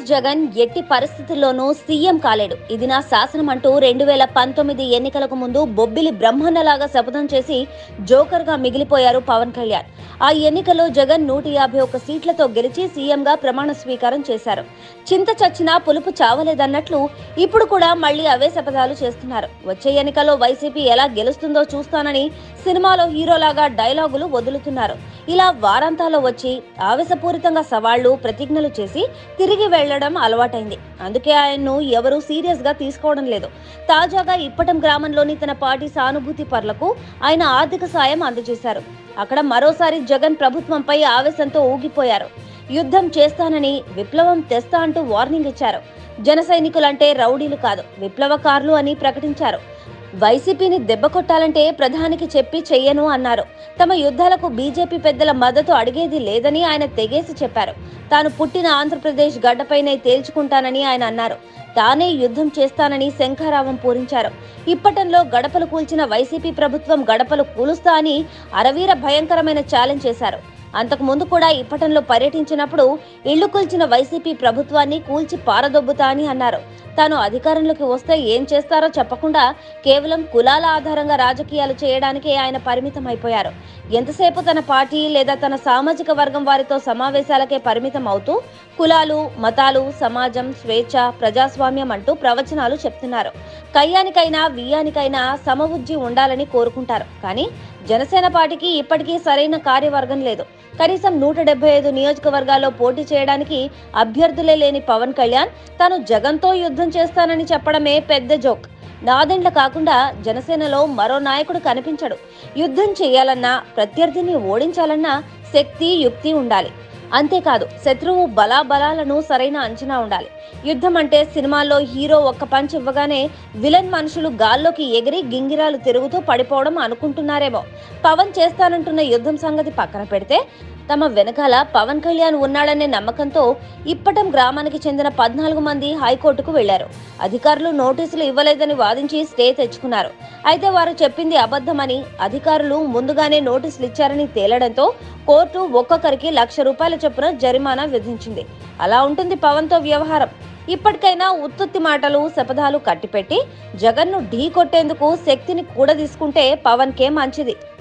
YS Jagan ఎట్టి పరిస్థితుల్లోనూ CM కాలేడు ఇది నా శాసనం అంటూ రెండు వేల పంతొమ్మిది ఎన్నికలకు ముందు బొబ్బిలి బ్రహ్మన్నలాగా శపథం చేసి జోకర్ గా మిగిలిపోయారు పవన్ కళ్యాణ్ ఆ ఎన్నికల్లో జగన్ నూట యాభై ఒక్క సీట్లతో గెలిచి సీఎంగా ప్రమాణ స్వీకారం చేశారు చింత చచ్చినా పులుపు చావలేదన్నట్లు ఇప్పుడు కూడా మళ్ళీ అవే శపథాలు చేస్తున్నారు వచ్చే ఎన్నికల్లో వైసీపీ ఎలా గెలుస్తుందో చూస్తానని సినిమాలో హీరోలాగా డైలాగులు వదులుతున్నారు ఇలా వారాంతాల్లో వచ్చి ఆవేశపూరితంగా సవాళ్లు ప్రతిజ్ఞలు చేసి తిరిగి వెళ్లడం అలవాటైంది అందుకే ఆయన్ను ఎవరూ సీరియస్ గా తీసుకోవడం లేదు తాజాగా ఇప్పటం గ్రామంలోని తన పార్టీ సానుభూతి పరులకు ఆయన ఆర్థిక సాయం అందజేశారు అక్కడ మరోసారి జగన్ ప్రభుత్వంపై ఆవేశంతో ఊగిపోయారు యుద్ధం చేస్తానని విప్లవం తెస్తా అంటూ వార్నింగ్ ఇచ్చారు జన సైనికులంటే రౌడీలు కాదు విప్లవకారులు అని ప్రకటించారు వైసీపీని దెబ్బ కొట్టాలంటే ప్రధానికి చెప్పి చెయ్యను అన్నారు తమ యుద్ధాలకు బీజేపీ పెద్దల మద్దతు అడిగేది లేదని ఆయన తెగేసి చెప్పారు తాను పుట్టిన ఆంధ్రప్రదేశ్ గడ్డపైనే తేల్చుకుంటానని ఆయన అన్నారు తానే యుద్ధం చేస్తానని శంఖారావం పూరించారు ఇప్పటంలో గడపలు కూల్చిన వైసీపీ ప్రభుత్వం గడపలు కూలుస్తా అని అరవీర భయంకరమైన ఛాలెంజ్ చేశారు అంతకు ముందు కూడా ఇప్పటంలో పర్యటించినప్పుడు ఇళ్లు కూల్చిన వైసీపీ ప్రభుత్వాన్ని కూల్చి పారదొబ్బుతా అని అన్నారు తాను అధికారంలోకి వస్తే ఏం చేస్తారో చెప్పకుండా కేవలం కులాల ఆధారంగా రాజకీయాలు చేయడానికే ఆయన పరిమితం అయిపోయారు ఎంతసేపు తన పార్టీ లేదా తన సామాజిక వర్గం వారితో సమావేశాలకే పరిమితం అవుతూ కులాలు మతాలు సమాజం స్వేచ్ఛ ప్రజాస్వామ్యం అంటూ ప్రవచనాలు చెప్తున్నారు కయ్యానికైనా వియ్యానికైనా సమబుద్ధి ఉండాలని కోరుకుంటారు కానీ జనసేన పార్టీకి ఇప్పటికీ సరైన కార్యవర్గం లేదు కనీసం నూట డెబ్బై ఐదు నియోజకవర్గాల్లో పోటీ చేయడానికి అభ్యర్థులే లేని పవన్ కళ్యాణ్ తాను జగన్తో యుద్ధం చేస్తానని చెప్పడమే పెద్ద జోక్ నాదెండ్ల కాకుండా జనసేనలో మరో నాయకుడు కనిపించడు యుద్ధం చేయాలన్నా ప్రత్యర్థిని ఓడించాలన్నా శక్తి యుక్తి ఉండాలి అంతేకాదు శత్రువు బలాబలాలను సరైన అంచనా ఉండాలి యుద్ధం అంటే సినిమాల్లో హీరో ఒక్క పంచ్ ఇవ్వగానే విలన్ మనుషులు గాల్లోకి ఎగిరి గింగిరాలు తిరుగుతూ పడిపోవడం అనుకుంటున్నారేమో పవన్ చేస్తానంటున్న యుద్ధం సంగతి పక్కన పెడితే తమ వెనకాల పవన్ కళ్యాణ్ ఉన్నాడనే నమ్మకంతో ఇప్పటం గ్రామానికి చెందిన పద్నాలుగు మంది హైకోర్టుకు వెళ్లారు అధికారులు నోటీసులు ఇవ్వలేదని వాదించి స్టే తెచ్చుకున్నారు అయితే వారు చెప్పింది అబద్ధమని అధికారులు ముందుగానే నోటీసులు ఇచ్చారని తేలడంతో కోర్టు ఒక్కొక్కరికి లక్ష రూపాయల చొప్పున జరిమానా విధించింది అలా ఉంటుంది పవన్తో వ్యవహారం ఇప్పటికైనా ఉత్తుత్తి మాటలు శపథాలు కట్టిపెట్టి జగన్ను ఢీ కొట్టేందుకు శక్తిని కూడా తీసుకుంటే పవన్కే మంచిది